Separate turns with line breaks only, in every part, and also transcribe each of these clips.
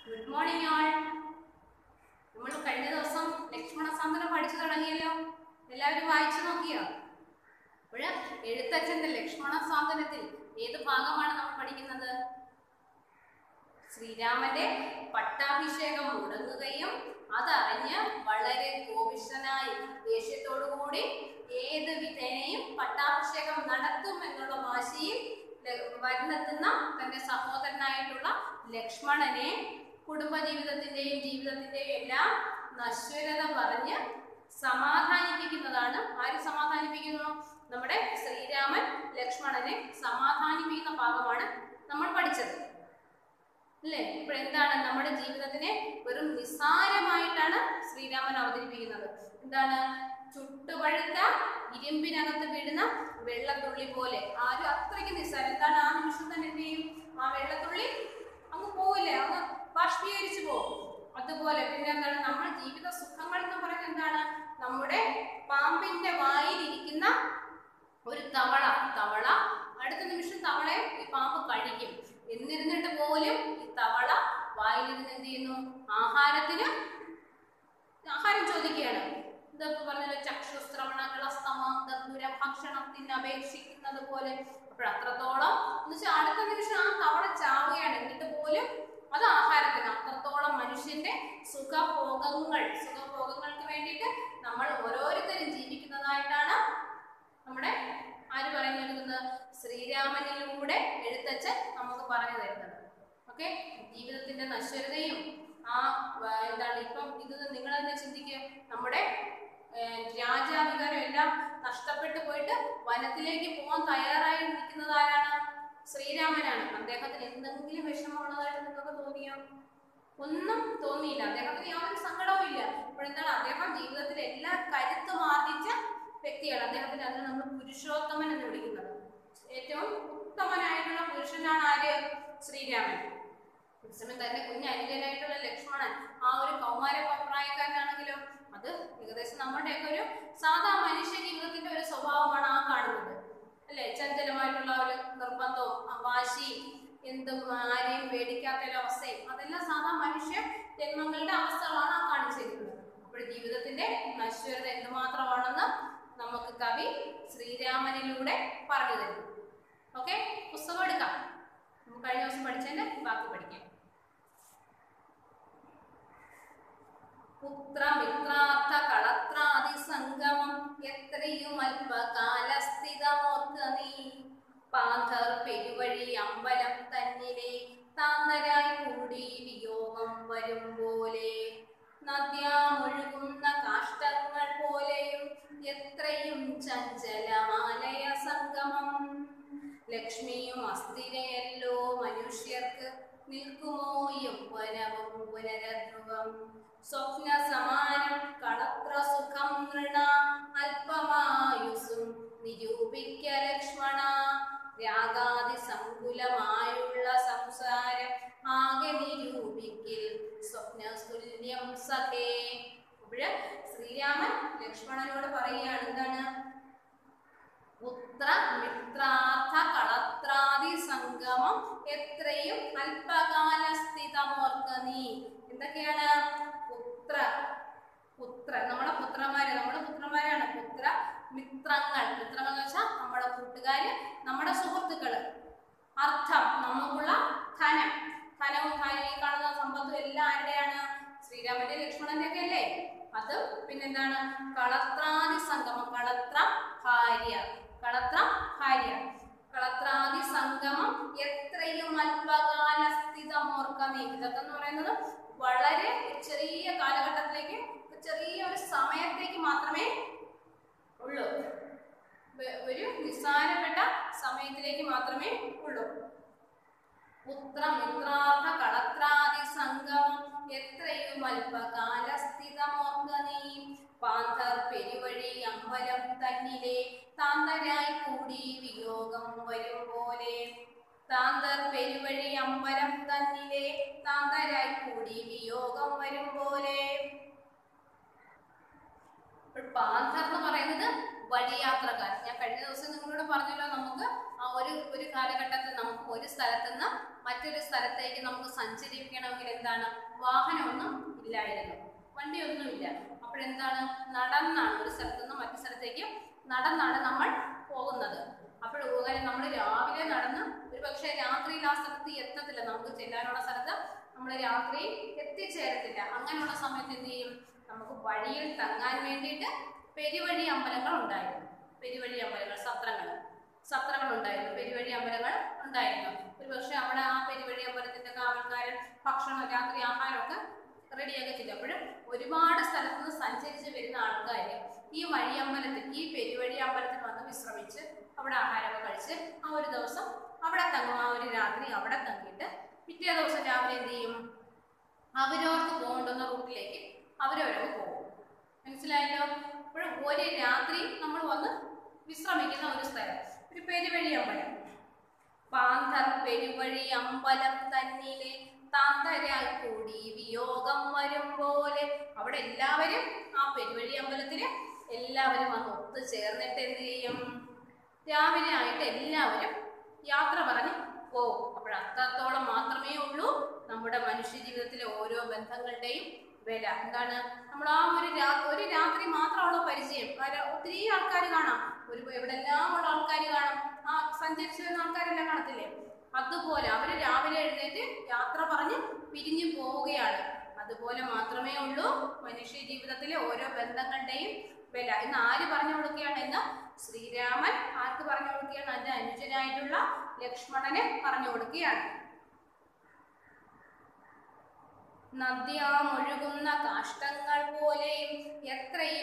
good morning ആൾ നമ്മൾ കഴിഞ്ഞ ദിവസം ലക്ഷ്മണ സാന്ത്വനം പഠിച്ചു തുടങ്ങിയല്ലോ എല്ലാവരും വായിച്ചു നോക്കിയോ അപ്പോൾ എഴുത്തച്ഛന്റെ ലക്ഷ്മണ സാന്ത്വനത്തിൽ ഏത് ഭാഗമാണ് നമ്മൾ പഠിക്കുന്നത് ശ്രീരാമന്റെ പട്ടാഭിഷേകം മുടങ്ങുകയും അതറിഞ്ഞ് വളരെ കോപിഷ്ഠനായി ദേഷ്യത്തോടുകൂടി ഏത് വിധേനയും പട്ടാഭിഷേകം നടത്തും എന്നുള്ള വാശിയിൽ ല- വരുന്നെത്തുന്ന തന്റെ സഹോദരനായിട്ടുള്ള ലക്ഷ്മണനെ കുടുംബജീവിതത്തിന്റെയും ജീവിതത്തിന്റെയും എല്ലാം നശ്വരത പറഞ്ഞ് സമാധാനിപ്പിക്കുന്നതാണ് ആര് സമാധാനിപ്പിക്കുന്നു നമ്മുടെ ശ്രീരാമൻ ലക്ഷ്മണനെ സമാധാനിപ്പിക്കുന്ന ഭാഗമാണ് നമ്മൾ പഠിച്ചത് അല്ലേ ഇപ്പോൾ എന്താണ് നമ്മുടെ ജീവിതത്തിനെ വെറും നിസ്സാരമായിട്ടാണ് ശ്രീരാമൻ അവതരിപ്പിക്കുന്നത് എന്താണ് ചുട്ടുപഴുത്ത ഇരുമ്പിനകത്ത് വീഴുന്ന വെള്ളത്തുള്ളി പോലെ ആരും അത്രയ്ക്ക് നിസ്സാരം എന്താണ് ആ നിമിഷം തന്നെ എന്ത് ചെയ്യും ആ വെള്ളത്തുള്ളി അങ്ങ് പോവില്ലേ അങ്ങ് ബാഷ്പീകരിച്ചു പോകും അതുപോലെ പിന്നെ എന്താണ് നമ്മുടെ ജീവിത സുഖങ്ങൾ എന്ന് പറയുന്നത് എന്താണ് നമ്മുടെ പാമ്പിന്റെ വായിലിരിക്കുന്ന ഒരു തവള തവള അടുത്ത നിമിഷം തവളയെ ഈ പാമ്പ് കഴിക്കും എന്നിരുന്നിട്ട് പോലും ഈ തവള വായിലിരുന്ന് എന്ത് ചെയ്യുന്നു ആഹാരത്തിന് ആഹാരം ചോദിക്കുകയാണ് ഇതൊക്കെ പറഞ്ഞല്ലോ ചക്ഷുശ്രവണ കളസ്തമം ദുര ഭക്ഷണത്തിന് അപേക്ഷിക്കുന്നത് പോലെ അപ്പോൾ അത്രത്തോളം എന്ന് വെച്ചാൽ അടുത്ത നിമിഷം ആ തവള ചാവുകയാണ് എന്നിട്ട് പോലും അത് ആഹാരത്തിന് അത്രത്തോളം മനുഷ്യന്റെ സുഖഭോഗങ്ങൾ സുഖഭോഗങ്ങൾക്ക് വേണ്ടിയിട്ട് നമ്മൾ ഓരോരുത്തരും ജീവിക്കുന്നതായിട്ടാണ് നമ്മുടെ ആര് പറഞ്ഞു തരുന്നത് ശ്രീരാമനിലൂടെ എഴുത്തച്ഛൻ നമുക്ക് പറഞ്ഞു തരുന്നത് ഓക്കെ ജീവിതത്തിന്റെ നശ്വരതയും ആ ആ, എന്താണ് ഇപ്പം ഇത് നിങ്ങൾ തന്നെ ചിന്തിക്കുക നമ്മുടെ ഏഹ്, രാജാധികാരം എല്ലാം നഷ്ടപ്പെട്ടു പോയിട്ട് വനത്തിലേക്ക് പോകാൻ തയ്യാറായി നിൽക്കുന്നത് ആരാണ് ശ്രീരാമനാണ് അദ്ദേഹത്തിന് എന്തെങ്കിലും വിഷമമുള്ളതായിട്ട് നിങ്ങൾക്ക് തോന്നിയോ ഒന്നും തോന്നിയില്ല അദ്ദേഹത്തിന് യാതൊരു സങ്കടവും ഇല്ല അപ്പോഴെന്താണ് അദ്ദേഹം ജീവിതത്തിൽ എല്ലാ കരുത്തും ആർജിച്ച വ്യക്തിയാണ് അദ്ദേഹത്തിന് അതിനെ നമ്മൾ പുരുഷോത്തമൻ എന്ന് വിളിക്കുന്നത് ഏറ്റവും ഉത്തമനായിട്ടുള്ള പുരുഷനാണ് ആര് ശ്രീരാമൻ അതേസമയം തന്റെ കുഞ്ഞനുജനായിട്ടുള്ള ലക്ഷ്മണൻ ആ ഒരു കൗമാര പ്രായക്കാരനാണെങ്കിലോ അത് ഏകദേശം നമ്മുടെയൊക്കെ ഒരു സാധാ മനുഷ്യ ജീവിതത്തിന്റെ ഒരു സ്വഭാവമാണ് ആ കാണുന്നത് അല്ലെ ചഞ്ചലമായിട്ടുള്ള ഒരു നിർബന്ധവും ആ വാശിയും എന്തും ആരെയും പേടിക്കാത്ത ഒരു അവസ്ഥയും അതെല്ലാം സാധാ മനുഷ്യ ജന്മങ്ങളുടെ അവസ്ഥകളാണ് ആ കാണിച്ചിരിക്കുന്നത് അപ്പോൾ ജീവിതത്തിന്റെ നശ്വരത എന്തുമാത്രമാണെന്ന് നമുക്ക് കവി ശ്രീരാമനിലൂടെ പറഞ്ഞു തരും ഓക്കെ പുസ്തകം എടുക്കാം നമുക്ക് കഴിഞ്ഞ ദിവസം പഠിച്ചതിന്റെ ബാക്കി പഠിക്കാം പുത്രമിത്രാർത്ഥ കളത്രാദി സംഗമം എത്രയും അല്പകാലസ്ഥിതമോർക്ക നീ പാന്തർ പെരുവഴി അമ്പലം തന്നിലെ താന്തരായി കൂടി വിയോഗം വരും പോലെ നദ്യാമൊഴുകുന്ന കാഷ്ടങ്ങൾ പോലെയും എത്രയും ചഞ്ചലമാലയ സംഗമം ലക്ഷ്മിയും അസ്ഥിരയല്ലോ മനുഷ്യർക്ക് നിൽക്കുമോ യൗവനവും പുനരധ്രുവം സ്വപ്ന സമാനം കളത്ര സുഖം നൃണ അല്പമായുസും നിരൂപിക്ക ലക്ഷ്മണ രാഗാതി സങ്കുലമായുള്ള സംസാരം ആകെ നിരൂപിക്കിൽ സ്വപ്നതുല്യം സഖേ അപ്പോഴ് ശ്രീരാമൻ ലക്ഷ്മണനോട് പറയുകയാണ് എന്താണ് പുത്ര മിത്രാർത്ഥ കളത്രാദി സംഗമം എത്രയും അല്പകാല സ്ഥിതമോർക്ക നീ എന്തൊക്കെയാണ് പുത്ര പുത്ര നമ്മുടെ പുത്രന്മാര് നമ്മുടെ പുത്രന്മാരാണ് പുത്ര മിത്രങ്ങൾ മിത്രങ്ങൾ എന്ന് വെച്ചാൽ നമ്മുടെ കൂട്ടുകാര് നമ്മുടെ സുഹൃത്തുക്കള് അർത്ഥം നമുക്കുള്ള ധനം ധനവും ധനം ഈ കാണുന്ന സമ്പത്തും എല്ലാം ആരുടെയാണ് ശ്രീരാമന്റെ ലക്ഷ്മണന്റെ ഒക്കെ അല്ലേ അത് പിന്നെന്താണ് കളത്രാദി സംഗമം കളത്രം ഭാര്യ കളത്രം ഭാര്യ കളത്രാദി സംഗമം എത്രയും അല്പകാല സ്ഥിതമോർക്ക നീ ഇതൊക്കെ എന്ന് പറയുന്നത് വളരെ ചെറിയ കാലഘട്ടത്തിലേക്ക് ചെറിയ ഒരു സമയത്തേക്ക് മാത്രമേ ഉള്ളൂ വ- ഒരു നിസ്സാരപ്പെട്ട സമയത്തിലേക്ക് മാത്രമേ ഉള്ളൂ പുത്രമിത്രാർത്ഥ കളത്രാദി സംഗമം എത്രയും അല്പകാല സ്ഥിതമോർക്ക നീ പാന്തർ പെരുവഴി അമ്പലം തന്നിലെ താന്തരായി കൂടി വിയോഗം വരും പോലെ താന്തർ പെരുവഴി അമ്പലം തന്നിലെ താന്തരായി കൂടി വിയോഗം വരും പോലെ ഇപ്പോൾ പാന്തർ എന്ന് പറയുന്നത് വഴിയാത്രക്കാർ ഞാൻ കഴിഞ്ഞ ദിവസം നിങ്ങളോട് പറഞ്ഞല്ലോ നമുക്ക് ആ ഒരു ഒരു കാലഘട്ടത്തിൽ നമുക്ക് ഒരു സ്ഥലത്ത് നിന്ന് മറ്റൊരു സ്ഥലത്തേക്ക് നമുക്ക് സഞ്ചരിക്കണമെങ്കിൽ എന്താണ് വാഹനമൊന്നും ഇല്ലായിരുന്നു വണ്ടിയൊന്നുമില്ല അപ്പോഴെന്താണ് നടന്നാണ് ഒരു സ്ഥലത്ത് നിന്ന് മറ്റു സ്ഥലത്തേക്ക് നടന്നാണ് നമ്മൾ പോകുന്നത് അപ്പോൾ അങ്ങനെ നമ്മൾ രാവിലെ നടന്ന് ഒരു പക്ഷേ രാത്രിയിൽ ആ സ്ഥലത്ത് എത്തത്തില്ല നമുക്ക് ചെല്ലാനുള്ള സ്ഥലത്ത് നമ്മൾ രാത്രി എത്തിച്ചേരത്തില്ല അങ്ങനെയുള്ള സമയത്ത് എന്ത് ചെയ്യും നമുക്ക് വഴിയിൽ തങ്ങാൻ വേണ്ടിയിട്ട് പെരുവഴി അമ്പലങ്ങൾ ഉണ്ടായിരുന്നു പെരുവഴി അമ്പലങ്ങൾ സത്രങ്ങൾ സത്രങ്ങൾ ഉണ്ടായിരുന്നു പെരുവഴി അമ്പലങ്ങൾ ഉണ്ടായിരുന്നു ഒരു പക്ഷെ അവിടെ ആ പെരുവഴി അമ്പലത്തിന്റെ കാവൽക്കാരൻ ഭക്ഷണം രാത്രി ആഹാരമൊക്കെ റെഡിയാക്കി ചെയ്തു അപ്പോഴും ഒരുപാട് സ്ഥലത്ത് നിന്ന് സഞ്ചരിച്ച് വരുന്ന ആൾക്കാർ ഈ വഴി അമ്പലത്തിൽ ഈ പെരുവഴി അമ്പലത്തിൽ വന്ന് വിശ്രമിച്ച് അവിടെ ആഹാരമൊക്കെ കഴിച്ച് ആ ഒരു ദിവസം അവിടെ തങ്ങും ആ ഒരു രാത്രി അവിടെ തങ്ങിയിട്ട് പിറ്റേ ദിവസം രാവിലെ എന്ത് ചെയ്യും അവരവർക്ക് പോകേണ്ടുന്ന റൂട്ടിലേക്ക് അവരവരൊക്കെ പോകും മനസ്സിലായല്ലോ അപ്പോഴും ഒരു രാത്രി നമ്മൾ വന്ന് വിശ്രമിക്കുന്ന ഒരു സ്ഥലം ഒരു പെരുവഴി അമ്പലം പാന്തർ പെരുവഴി അമ്പലം തന്നിലെ താന്തരായി കൂടി വിയോഗം വരും പോലെ അവിടെ എല്ലാവരും ആ പെരുവഴി അമ്പലത്തില് എല്ലാവരും വന്ന് ഒത്തുചേർന്നിട്ട് എന്ത് ചെയ്യും രാവിലെ ആയിട്ട് എല്ലാവരും യാത്ര പറഞ്ഞ് പോകും അപ്പോൾ അത്രത്തോളം മാത്രമേ ഉള്ളൂ നമ്മുടെ മനുഷ്യ ജീവിതത്തിലെ ഓരോ ബന്ധങ്ങളുടെയും വില എന്താണ് നമ്മൾ ആ ഒരു രാ ഒരു രാത്രി മാത്രമുള്ള പരിചയം ആ ര- ഒത്തിരി ആൾക്കാർ കാണാം ഒരു എവിടെല്ലാം ഉള്ള ആൾക്കാർ കാണാം ആ സഞ്ചരിച്ചു വരുന്ന ആൾക്കാരെല്ലാം കാണത്തില്ലേ അതുപോലെ അവര് രാവിലെ എഴുന്നേറ്റ് യാത്ര പറഞ്ഞ് പിരിഞ്ഞു പോവുകയാണ് അതുപോലെ മാത്രമേ ഉള്ളൂ മനുഷ്യ ജീവിതത്തിലെ ഓരോ ബന്ധങ്ങളുടെയും വില ഇന്ന് ആര് പറഞ്ഞു കൊടുക്കുകയാണ് ഇന്ന് ശ്രീരാമൻ ആർക്ക് പറഞ്ഞു കൊടുക്കുകയാണ് അതിന്റെ അനുജനായിട്ടുള്ള ലക്ഷ്മണന് പറഞ്ഞു കൊടുക്കുകയാണ് നദ്യാമൊഴുകുന്ന കാഷ്ടങ്ങൾ പോലെയും എത്രയും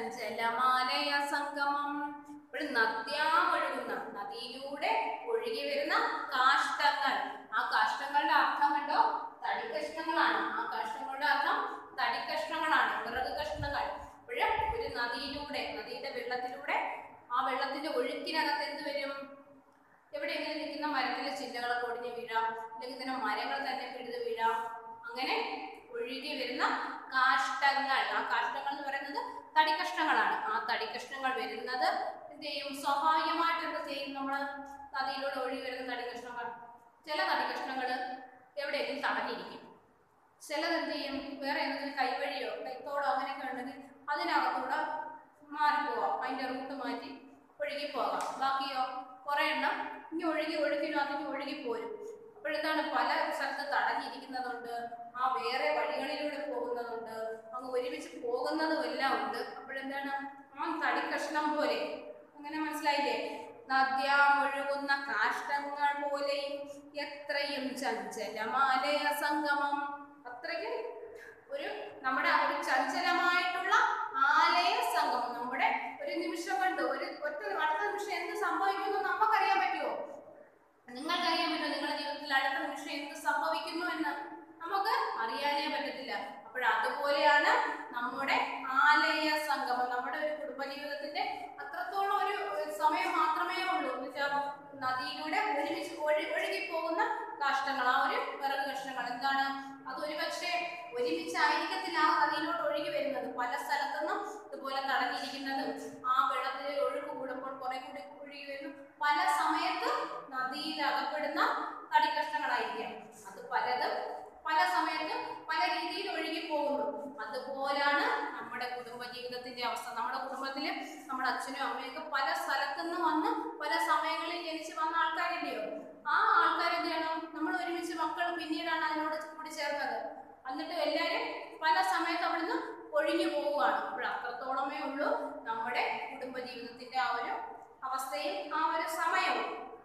ചഞ്ചലമാലയ സംഗമം ഇപ്പോൾ നദ്യാമൊഴുകുന്ന നദിയിലൂടെ ഒഴുകി വരുന്ന കാഷ്ടങ്ങൾ ആ കാഷ്ടങ്ങളുടെ അർത്ഥം കണ്ടോ തടിക്കഷ്ണങ്ങളാണ് ആ കാഷ്ടങ്ങളുടെ അർത്ഥം തടിക്കഷ്ണങ്ങളാണ് വിറക് കഷ്ണങ്ങൾ അപ്പോൾ ഒരു നദിയിലൂടെ നദിയുടെ വെള്ളത്തിലൂടെ ആ വെള്ളത്തിന്റെ ഒഴുക്കിനകത്ത് എന്ത് വരും എവിടെയെങ്കിലും നിൽക്കുന്ന മരത്തിലെ ചില്ലകളൊക്കെ ഒടിഞ്ഞ് വീഴാം അല്ലെങ്കിൽ തന്നെ മരങ്ങൾ തന്നെ പിഴുത് വീഴാം അങ്ങനെ ഒഴുകി വരുന്ന കാഷ്ടങ്ങൾ ആ കാഷ്ടങ്ങൾ എന്ന് പറയുന്നത് തടിക്കഷ്ണങ്ങളാണ് ആ തടിക്കഷ്ണങ്ങൾ വരുന്നത് എന്ത് ചെയ്യും സ്വാഭാവികമായിട്ട് എന്ത് ചെയ്യും നമ്മൾ നദിയിലൂടെ ഒഴുകി വരുന്ന തടിക്കഷ്ണങ്ങൾ ചില തടിക്കഷ്ണങ്ങൾ എവിടെയെങ്കിലും തടഞ്ഞിരിക്കും ചിലത് എന്ത് ചെയ്യും വേറെ എന്തെങ്കിലും കൈവഴിയോ കൈത്തോടോ അങ്ങനെയൊക്കെ ഉണ്ടെങ്കിൽ അതിനകത്തൂടെ മാറിപ്പോവാം അതിന്റെ റൂട്ട് മാറ്റി ഒഴുകി പോകാം ബാക്കിയോ കുറെ എണ്ണം ഇനി ഒഴുകി ഒഴുകിനകത്തേക്ക് ഒഴുകി പോരും അപ്പോഴെന്താണ് പല സ്ഥലത്ത് തടഞ്ഞിരിക്കുന്നതുണ്ട് ആ വേറെ വഴികളിലൂടെ പോകുന്നതുണ്ട് അങ്ങ് ഒരുമിച്ച് പോകുന്നതും എല്ലാം ഉണ്ട് അപ്പോഴെന്താണ് ആ തടി കഷ്ണം പോലെ അങ്ങനെ മനസ്സിലായില്ലേ നദ്യാമൊഴുകുന്ന കാഷ്ടങ്ങൾ പോലെയും എത്രയും ചഞ്ചലമാലയ സംഗമം അത്രയ്ക്കും ഒരു നമ്മുടെ ആ ഒരു ചഞ്ചലമായിട്ടുള്ള ആലയ സംഗമം നമ്മുടെ ഒരു നിമിഷം കൊണ്ട് ഒരു ഒറ്റ അടുത്ത നിമിഷം എന്ത് സംഭവിക്കുന്നു നമുക്കറിയാൻ പറ്റുമോ നിങ്ങൾക്കറിയാൻ പറ്റുമോ നിങ്ങളുടെ ജീവിതത്തിൽ അടുത്ത നിമിഷം എന്ത് സംഭവിക്കുന്നു എന്ന് നമുക്ക് അറിയാനേ പറ്റത്തില്ല അപ്പോൾ അതുപോലെയാണ് നമ്മുടെ ആലയ സംഗമം നമ്മുടെ ഒരു കുടുംബജീവിതത്തിന്റെ അത്രത്തോളം ഒരു ഒരു സമയം മാത്രമേ ഉള്ളൂ എന്ന് വെച്ചാൽ നദിയിലൂടെ ഒരുമിച്ച് ഒഴി ഒഴുകി പോകുന്ന കാഷ്ടങ്ങൾ ആ ഒരു വിറക് കഷ്ണങ്ങൾ എന്താണ് അത് ഒരു പക്ഷേ ഒരുമിച്ചായിരിക്കത്തില്ല ആ നദിയിലോട്ട് ഒഴുകി വരുന്നത് പല സ്ഥലത്തുനിന്നും ഇതുപോലെ തടഞ്ഞിരിക്കുന്നതും ആ വെള്ളത്തിൽ ഒഴുക്ക് കൂടുമ്പോൾ കുറെ കൂടി ഒഴുകി വരുന്നു പല സമയത്ത് നദിയിൽ അകപ്പെടുന്ന തടിക്കഷ്ണങ്ങളായിരിക്കാം അത് പലതും പല സമയത്ത് പല രീതിയിൽ ഒഴുകി പോകുന്നു അതുപോലാണ് നമ്മുടെ കുടുംബ ജീവിതത്തിന്റെ അവസ്ഥ നമ്മുടെ കുടുംബത്തില് നമ്മുടെ അച്ഛനും അമ്മയൊക്കെ പല സ്ഥലത്തു നിന്ന് വന്ന് പല സമയങ്ങളിൽ ജനിച്ച് വന്ന ആൾക്കാരില്ലയോ ആ ആൾക്കാരെന്ത് ചെയ്യണം നമ്മൾ ഒരുമിച്ച് മക്കൾ പിന്നീടാണ് അതിനോട് കൂടി ചേർന്നത് എന്നിട്ട് എല്ലാവരും പല സമയത്ത് അവിടുന്ന് ഒഴിഞ്ഞു പോവുകയാണ് അപ്പോൾ അത്രത്തോളമേ ഉള്ളൂ നമ്മുടെ കുടുംബ ജീവിതത്തിന്റെ ആ ഒരു അവസ്ഥയും ആ ഒരു സമയവും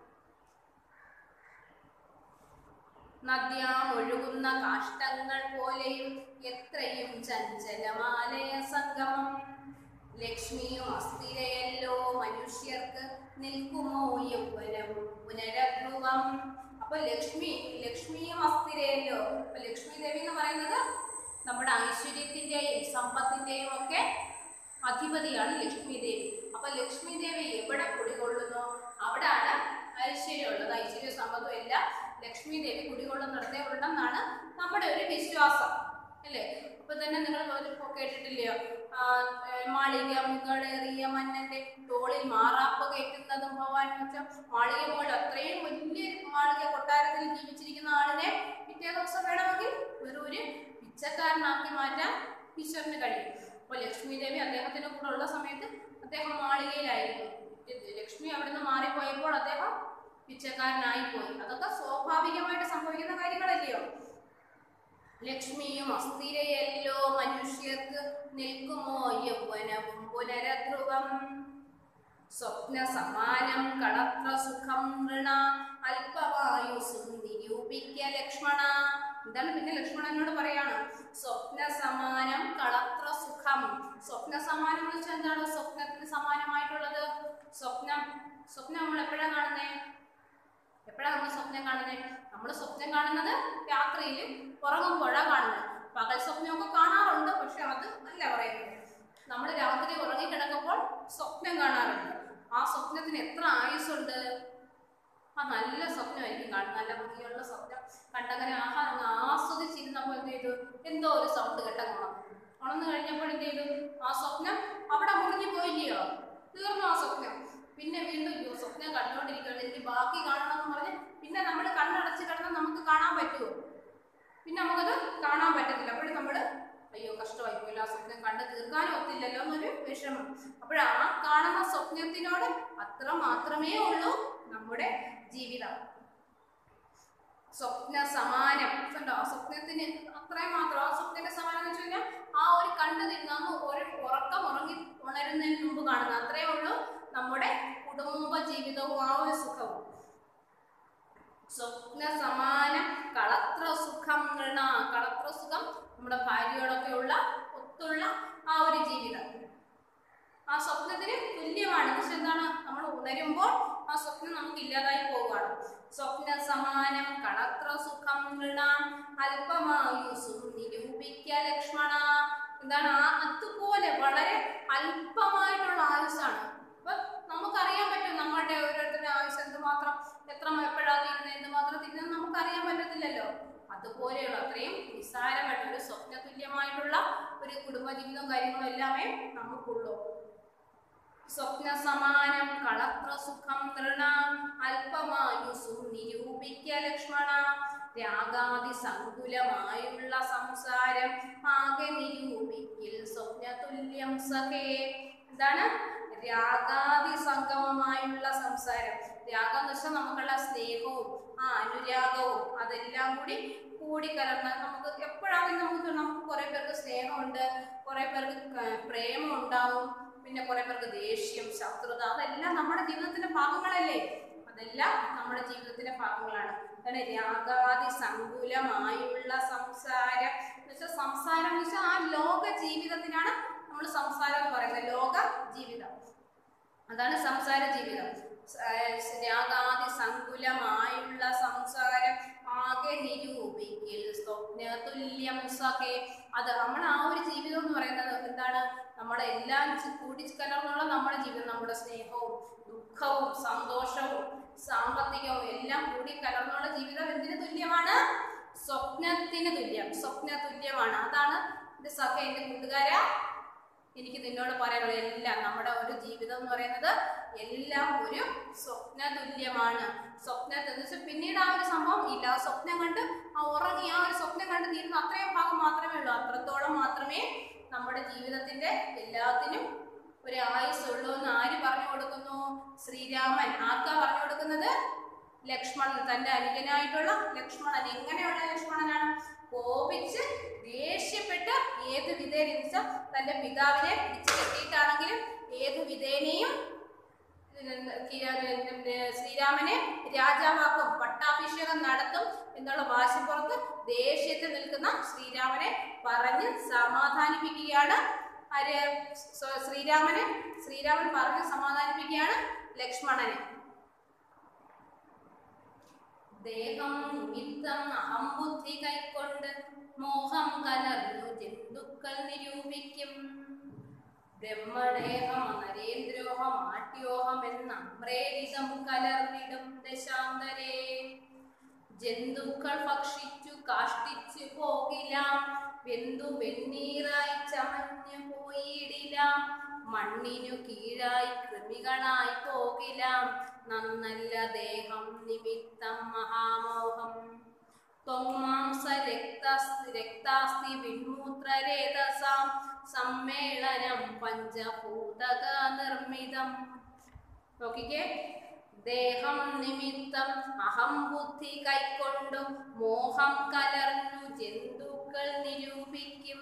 നദ്യാം ഒഴുകുന്ന കാഷ്ടങ്ങൾ പോലെയും എത്രയും ചഞ്ചലമാലയ സംഗമം ലക്ഷ്മിയും അസ്ഥിരയല്ലോ മനുഷ്യർക്ക് നിൽക്കുമോ യൗവനവും പുനരധ്രുവം അപ്പൊ ലക്ഷ്മി ലക്ഷ്മിയും അസ്ഥിരയല്ലോ അപ്പൊ ലക്ഷ്മി ദേവി എന്ന് പറയുന്നത് നമ്മുടെ ഐശ്വര്യത്തിന്റെയും സമ്പത്തിന്റെയും ഒക്കെ അധിപതിയാണ് ലക്ഷ്മി ദേവി അപ്പൊ ലക്ഷ്മി ദേവി എവിടെ കുടികൊള്ളുന്നു അവിടാണ് ഐശ്വര്യമുള്ളത് ഐശ്വര്യ സമ്പത്തും എല്ലാം ലക്ഷ്മി ദേവി കുടികൊള്ളുന്നിടത്തേ ഉണ്ടെന്നാണ് നമ്മുടെ ഒരു വിശ്വാസം അല്ലേ അപ്പൊ തന്നെ നിങ്ങൾ ഇപ്പൊ കേട്ടിട്ടില്ലയോ ആ, ഏ, മാളിക മുകളേറിയ മന്നന്റെ തോളിൽ മാറാപ്പ് കയറ്റുന്നതും ഭവാൻ എന്ന് വെച്ചാൽ മാളിക പോലെ അത്രയും വലിയ മാളിക കൊട്ടാരത്തിൽ ജീവിച്ചിരിക്കുന്ന ആളിനെ പിറ്റേ ദിവസം വേണമെങ്കിൽ ഒരു ഒരു പിച്ചക്കാരനാക്കി മാറ്റാൻ ഈശ്വരന് കഴിയും അപ്പോൾ ലക്ഷ്മി ദേവി അദ്ദേഹത്തിന്റെ കൂടെ ഉള്ള സമയത്ത് അദ്ദേഹം മാളികയിലായിരുന്നു ഇത് ലക്ഷ്മി അവിടുന്ന് മാറിപ്പോയപ്പോൾ അദ്ദേഹം പിച്ചക്കാരനായി പോയി അതൊക്കെ സ്വാഭാവികമായിട്ട് സംഭവിക്കുന്ന കാര്യങ്ങളല്ലയോ ലക്ഷ്മിയും അസ്ഥിരയല്ലോ മനുഷ്യർക്ക് നിൽക്കുമോ യൗവനവും പുനരധ്രുവം സ്വപ്ന സമാനം കളത്ര സുഖം നൃണ അല്പവായുസും നിരൂപിക്ക ലക്ഷ്മണ എന്താണ് പിന്നെ ലക്ഷ്മണനോട് പറയാണ് സ്വപ്ന സമാനം കളത്ര സുഖം സ്വപ്ന സമാനം എന്ന് വെച്ചാൽ എന്താണ് സ്വപ്നത്തിന് സമാനമായിട്ടുള്ളത് സ്വപ്നം സ്വപ്നം നമ്മൾ എപ്പോഴാണ് കാണുന്നേ എപ്പോഴാണ് നമ്മൾ സ്വപ്നം കാണുന്നത് നമ്മൾ സ്വപ്നം കാണുന്നത് രാത്രിയിൽ ഉറങ്ങുമ്പോഴാണ് കാണുന്നത് പകൽ സ്വപ്നമൊക്കെ കാണാറുണ്ട് പക്ഷെ അത് അല്ല പറയുന്നത് നമ്മൾ രാത്രി ഉറങ്ങി കിടക്കുമ്പോൾ സ്വപ്നം കാണാറുണ്ട് ആ സ്വപ്നത്തിന് എത്ര ആയുസ്സുണ്ട് ആ നല്ല സ്വപ്നമായിരിക്കും കാണുന്നത് നല്ല ഭംഗിയുള്ള സ്വപ്നം കണ്ടങ്ങനെ ആഹാ അങ്ങ് ആസ്വദിച്ചിരുന്നപ്പോൾ എന്ത് ചെയ്തു എന്തോ ഒരു സൗണ്ട് കേട്ടങ്ങ് ഉണർന്നു ഉണർന്നു കഴിഞ്ഞപ്പോൾ എന്ത് ചെയ്തു ആ സ്വപ്നം അവിടെ മുറിഞ്ഞു പോയില്ലയോ തീർന്നു ആ സ്വപ്നം പിന്നെ വീണ്ടും അയ്യോ സ്വപ്നം കണ്ടുകൊണ്ടിരിക്കുകയാണ് എനിക്ക് ബാക്കി കാണണം എന്ന് പറഞ്ഞ് പിന്നെ നമ്മൾ കണ്ണടച്ച് കിടന്നാൽ നമുക്ക് കാണാൻ പറ്റുമോ പിന്നെ നമുക്കത് കാണാൻ പറ്റത്തില്ല അപ്പോഴും നമ്മൾ അയ്യോ കഷ്ടമായി പോയില്ല ആ സ്വപ്നം കണ്ട് തീർക്കാനും ഒത്തില്ലല്ലോ എന്നൊരു വിഷമം അപ്പോൾ ആ കാണുന്ന സ്വപ്നത്തിനോട് അത്ര മാത്രമേ ഉള്ളൂ നമ്മുടെ ജീവിതം സ്വപ്ന സമാനം കണ്ടോ ആ സ്വപ്നത്തിന് അത്രയും മാത്രം ആ സ്വപ്നത്തിന്റെ സമാനം എന്ന് വെച്ച് കഴിഞ്ഞാൽ ആ ഒരു കണ്ടു നിന്നു ഒരു ഉറക്കം ഉറങ്ങി ഉണരുന്നതിന് മുമ്പ് കാണുന്ന അത്രേ ഉള്ളൂ നമ്മുടെ കുടുംബ ജീവിതവും ആ ഒരു സുഖവും സ്വപ്ന സമാനം കളത്ര സുഖം നൃണ കളത്ര സുഖം നമ്മുടെ ഭാര്യയോടൊക്കെ ഉള്ള ഒത്തുള്ള ആ ഒരു ജീവിതം ആ സ്വപ്നത്തിന് തുല്യമാണ് പക്ഷെ എന്താണ് നമ്മൾ ഉണരുമ്പോൾ ആ സ്വപ്നം നമുക്ക് ഇല്ലാതായി പോവുകയാണ് സ്വപ്ന സമാനം കളത്ര സുഖം നൃണ അല്പമായുസും നിരൂപിക്ക ലക്ഷ്മണ എന്താണ് ആ അതുപോലെ വളരെ അല്പമായിട്ടുള്ള ആയുസാണ് അപ്പൊ നമുക്കറിയാൻ പറ്റും നമ്മളുടെ ഓരോരുത്തരുടെ ആയുസ് എന്തുമാത്രം എത്ര എപ്പോഴാ തീരുന്നത് എന്തുമാത്രം തീരുന്നത് നമുക്കറിയാൻ പറ്റത്തില്ലല്ലോ അതുപോലെയുള്ള അത്രയും നിസ്സാരമായിട്ട് ഒരു സ്വപ്ന തുല്യമായിട്ടുള്ള ഒരു കുടുംബജീവിതവും കാര്യങ്ങളും എല്ലാമേ നമുക്കുള്ളൂ സ്വപ്ന സമാനം കളത്ര സുഖം നൃണ അല്പമായുസും നിരൂപിക്ക ലക്ഷ്മണ രാഗാതി സങ്കുലമായുള്ള സംസാരം ആകെ നിരൂപിക്കിൽ സ്വപ്ന തുല്യം സഖേ എന്താണ് രാഗാതി സംഗമമായുള്ള സംസാരം രാഗം എന്ന് വെച്ചാൽ നമുക്കുള്ള സ്നേഹവും ആ അനുരാഗവും അതെല്ലാം കൂടി കൂടിക്കലർന്ന് നമുക്ക് എപ്പോഴാണെങ്കിലും നമുക്ക് നമുക്ക് കുറെ പേർക്ക് സ്നേഹമുണ്ട് കുറെ പേർക്ക് ക- പ്രേമം ഉണ്ടാവും പിന്നെ കുറെ പേർക്ക് ദേഷ്യം ശത്രുത അതെല്ലാം നമ്മുടെ ജീവിതത്തിന്റെ ഭാഗങ്ങളല്ലേ അതെല്ലാം നമ്മുടെ ജീവിതത്തിന്റെ ഭാഗങ്ങളാണ് അതാണ് രാഗാതി സങ്കുലമായുള്ള സംസാരം എന്ന് വെച്ചാൽ സംസാരം എന്ന് വെച്ചാൽ ആ ലോക ജീവിതത്തിനാണ് നമ്മൾ സംസാരം എന്ന് പറയുന്നത് ലോക ജീവിതം അതാണ് സംസാര ജീവിതം സ- ഏഹ് രാഗാതി സങ്കുലമായുള്ള സംസാരം ആകെ നിരൂപിക്കൽ സ്വപ്ന തുല്യം സഖേ അത് നമ്മൾ ആ ഒരു ജീവിതം എന്ന് പറയുന്നത് എന്താണ് നമ്മുടെ എല്ലാം ചി- കൂടിക്കലർന്നുള്ള നമ്മുടെ ജീവിതം നമ്മുടെ സ്നേഹവും ദുഃഖവും സന്തോഷവും സാമ്പത്തികവും എല്ലാം കൂടിക്കലർന്നുള്ള ജീവിതം എന്തിനു തുല്യമാണ് സ്വപ്നത്തിന് തുല്യം സ്വപ്ന തുല്യമാണ് അതാണ് എന്റെ സഖ എന്റെ കൂട്ടുകാരാ എനിക്ക് നിന്നോട് പറയാനുള്ളത് എല്ലാം നമ്മുടെ ഒരു ജീവിതം എന്ന് പറയുന്നത് എല്ലാം ഒരു സ്വപ്ന തുല്യമാണ് സ്വപ്നത്തിൽ എന്ന് വെച്ചാൽ പിന്നീട് ആ ഒരു സംഭവം ഇല്ല ആ സ്വപ്നം കണ്ട് ആ ഉറങ്ങി ആ ഒരു സ്വപ്നം കണ്ട് തീരുന്ന അത്രയും ഭാഗം മാത്രമേ ഉള്ളൂ അത്രത്തോളം മാത്രമേ നമ്മുടെ ജീവിതത്തിന്റെ എല്ലാത്തിനും ഒരു ആയുസ് ഉള്ളൂ എന്ന് ആര് പറഞ്ഞു കൊടുക്കുന്നു ശ്രീരാമൻ ആർക്കാ പറഞ്ഞു കൊടുക്കുന്നത് ലക്ഷ്മണൻ തന്റെ അനുജനായിട്ടുള്ള ലക്ഷ്മണൻ എങ്ങനെയുള്ള ലക്ഷ്മണനാണ് കോപിച്ച് ദേഷ്യപ്പെട്ട് ഏത് വിധേന വെച്ചാൽ തന്റെ പിതാവിനെ പിടിച്ചു കെട്ടിയിട്ടാണെങ്കിലും ഏത് വിധേനയും ശ്രീരാമനെ രാജാവാക്കും പട്ടാഭിഷേകം നടത്തും എന്നുള്ള വാശിപ്പുറത്ത് ദേഷ്യത്തിൽ നിൽക്കുന്ന ശ്രീരാമനെ പറഞ്ഞ് സമാധാനിപ്പിക്കുകയാണ് ആര് സ്വ- ശ്രീരാമനെ ശ്രീരാമൻ പറഞ്ഞ് സമാധാനിപ്പിക്കുകയാണ് ലക്ഷ്മണനെ ദേഹം നിമിത്തം അഹംബുദ്ധി കൈക്കൊണ്ട് മോഹം കലർന്നു ജന്തുക്കൾ നിരൂപിക്കും ബ്രഹ്മദേഹം നരേന്ദ്രോഹം ആട്യോഹം എന്ന പ്രേരിതം കലർന്നിടും ദശാന്തരേ ജന്തുക്കൾ ഭക്ഷിച്ചു കാഷ്ടിച്ചു പോകിലാം വെന്തു വെണ്ണീറായി ചമഞ്ഞു പോയിടിലാം മണ്ണിനു കീഴായി കൃമികളായി പോകിലാം നന്നല്ല ദേഹം നിമിത്തം മഹാമോഹം ത്വമാംസ രക്താസ്തി രക്താസ്തി വിൺമൂത്രരേതസാം സമ്മേളനം പഞ്ചഭൂതക നിർമ്മിതം നോക്കിക്കേ ദേഹം നിമിത്തം അഹം ബുദ്ധി കൈക്കൊണ്ടു മോഹം കലർന്നു ജന്തുക്കൾ നിരൂപിക്കും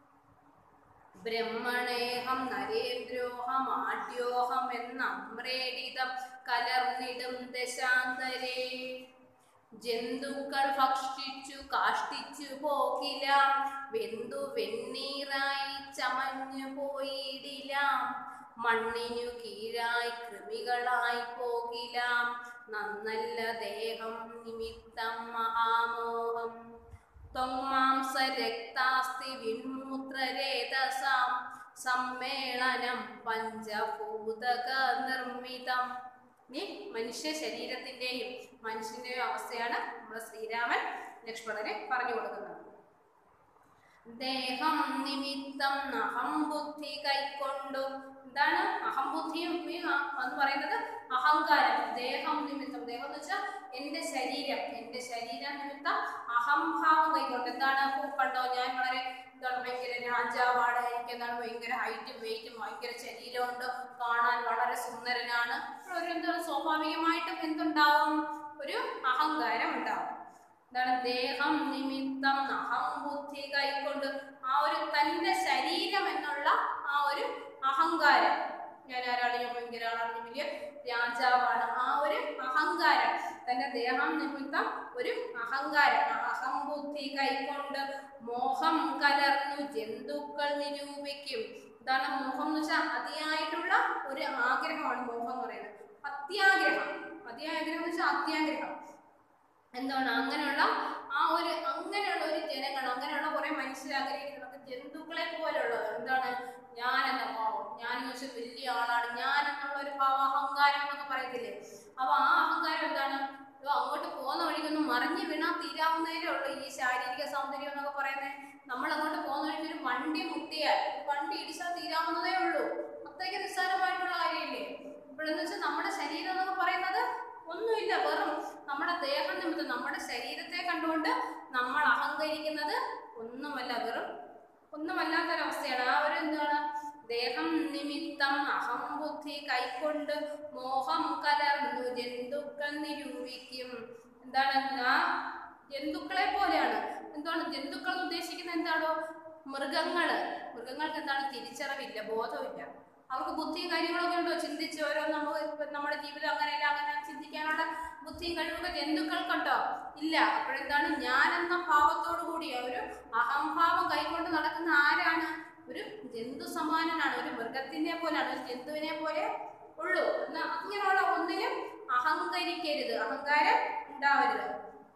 ബ്രഹ്മണേഹം നരേന്ദ്രോഹം ആഢ്യോഹം എന്ന അമ്രേടിതം കലർന്നിടും ദശാന്തരേ ജന്തുക്കൾ ഭക്ഷിച്ചു കാഷ്ടിച്ചു പോകില വെന്തു വെണ്ണീറായി ചമഞ്ഞു പോയിടിലാം മണ്ണിനു കീഴായി കൃമികളായി പോകിലാം നന്നല്ല ദേഹം നിമിത്തം മഹാമോഹം ത്വമാംസ രക്താസ്തി വിൺമൂത്രരേതസാം സമ്മേളനം പഞ്ചഭൂതക നിർമ്മിതം ഇനി മനുഷ്യ ശരീരത്തിന്റെയും മനുഷ്യന്റെയും അവസ്ഥയാണ് നമ്മുടെ ശ്രീരാമൻ ലക്ഷ്മണനെ പറഞ്ഞു കൊടുക്കുന്നത് ദേഹം നിമിത്തം അഹം ബുദ്ധി കൈക്കൊണ്ടു എന്താണ് അഹം ബുദ്ധിയും ഈ അ- എന്ന് പറയുന്നത് അഹങ്കാരം ദേഹം നിമിത്തം ദേഹം എന്ന് വെച്ചാൽ എന്റെ ശരീരം എന്റെ ശരീരം നിമിത്തം അഹംഭാവം കൈക്കൊണ്ട് എന്താണ് ഇപ്പൊ കണ്ടോ ഞാൻ വളരെ എന്താണ് ഭയങ്കര രാജാവാണ് എനിക്ക് എന്താണ് ഭയങ്കര ഹൈറ്റും വെയിറ്റും ഭയങ്കര ശരീരമുണ്ട് കാണാൻ വളരെ സുന്ദരനാണ് ഒരു എന്താണ് സ്വാഭാവികമായിട്ടും എന്തുണ്ടാവും ഒരു അഹങ്കാരം ഉണ്ടാവും എന്താണ് ദേഹം നിമിത്തം അഹം ബുദ്ധി കൈക്കൊണ്ട് ആ ഒരു തന്റെ ശരീരം എന്നുള്ള ആ ഒരു അഹങ്കാരം ഞാൻ ആരാണ് ഞാൻ ഭയങ്കര ആളാണ് ഞാൻ വലിയ രാജാവാണ് ആ ഒരു അഹങ്കാരം തന്റെ ദേഹം നിമിത്തം ഒരു അഹങ്കാരം ആ അഹം ബുദ്ധി കൈക്കൊണ്ട് മോഹം കലർന്നു ജന്തുക്കൾ നിരൂപിക്കും ഇതാണ് മോഹം എന്ന് വെച്ചാൽ അതിയായിട്ടുള്ള ഒരു ആഗ്രഹമാണ് മോഹം എന്ന് പറയുന്നത് അത്യാഗ്രഹം അത്യാഗ്രഹം എന്ന് വെച്ചാൽ അത്യാഗ്രഹം എന്താണ് അങ്ങനെയുള്ള ആ ഒരു അങ്ങനെയുള്ള ഒരു ജനങ്ങൾ അങ്ങനെയുള്ള കുറെ മനുഷ്യർ ആഗ്രഹിക്കുന്നത് ജന്തുക്കളെ പോലെയുള്ളത് എന്താണ് ഞാൻ എന്ന ഭാവം ഞാൻ എന്ന് വെച്ചാൽ വലിയ ആളാണ് ഞാൻ എന്നുള്ള ഒരു ഭാവം അഹങ്കാരം എന്നൊക്കെ പറയത്തില്ലേ അപ്പൊ ആ അഹങ്കാരം എന്താണ് ഇതോ അങ്ങോട്ട് പോകുന്ന വഴിക്കൊന്നും മറിഞ്ഞു വീണാൽ തീരാവുന്നതേ ഉള്ളൂ ഈ ശാരീരിക സൗന്ദര്യം എന്നൊക്കെ പറയുന്നത് നമ്മൾ അങ്ങോട്ട് പോകുന്ന വഴിക്ക് ഒരു വണ്ടി മുട്ടിയാൽ ഒരു വണ്ടി ഇടിച്ചാൽ തീരാവുന്നതേ ഉള്ളൂ അത്രയ്ക്ക് നിസ്സാരമായിട്ടുള്ള കാര്യമില്ലേ ഇപ്പോഴെന്ന് വെച്ചാൽ നമ്മുടെ ശരീരം എന്നൊക്കെ പറയുന്നത് ഒന്നുമില്ല വെറും നമ്മുടെ ദേഹം നിമിത്തം നമ്മുടെ ശരീരത്തെ കണ്ടുകൊണ്ട് നമ്മൾ അഹങ്കരിക്കുന്നത് ഒന്നുമല്ല വെറും ഒന്നുമല്ലാത്തൊരവസ്ഥയാണ് ആ ഒരു എന്താണ് ദേഹം നിമിത്തം അഹം ബുദ്ധി കൈക്കൊണ്ട് മോഹം കലർന്നു ജന്തുക്കൾ നിരൂപിക്കും എന്താണ് ആ ജന്തുക്കളെ പോലെയാണ് എന്താണ് ജന്തുക്കൾ എന്ന് ഉദ്ദേശിക്കുന്നത് എന്താണോ മൃഗങ്ങള് മൃഗങ്ങൾക്ക് എന്താണ് തിരിച്ചറിവില്ല ബോധമില്ല അവർക്ക് ബുദ്ധിയും കാര്യങ്ങളൊക്കെ ഉണ്ടോ ചിന്തിച്ച് ഓരോ നമുക്ക് ഇപ്പൊ നമ്മുടെ ജീവിതം അങ്ങനെയല്ല അങ്ങനെ ചിന്തിക്കാനുള്ള ബുദ്ധിയും കഴിവൊക്കെ ജന്തുക്കൾക്കുണ്ടോ ഇല്ല അപ്പോഴെന്താണ് ഞാൻ എന്ന ഭാവത്തോടു കൂടി ഒരു അഹംഭാവം കൈക്കൊണ്ട് നടക്കുന്ന ആരാണ് ഒരു ജന്തു സമാനനാണ് ഒരു മൃഗത്തിനെ പോലെയാണ് ഒരു ജന്തുവിനെ പോലെ ഉള്ളൂ എന്നാ അങ്ങനെയുള്ള ഒന്നിനും അഹങ്കരിക്കരുത് അഹങ്കാരം ഉണ്ടാവരുത്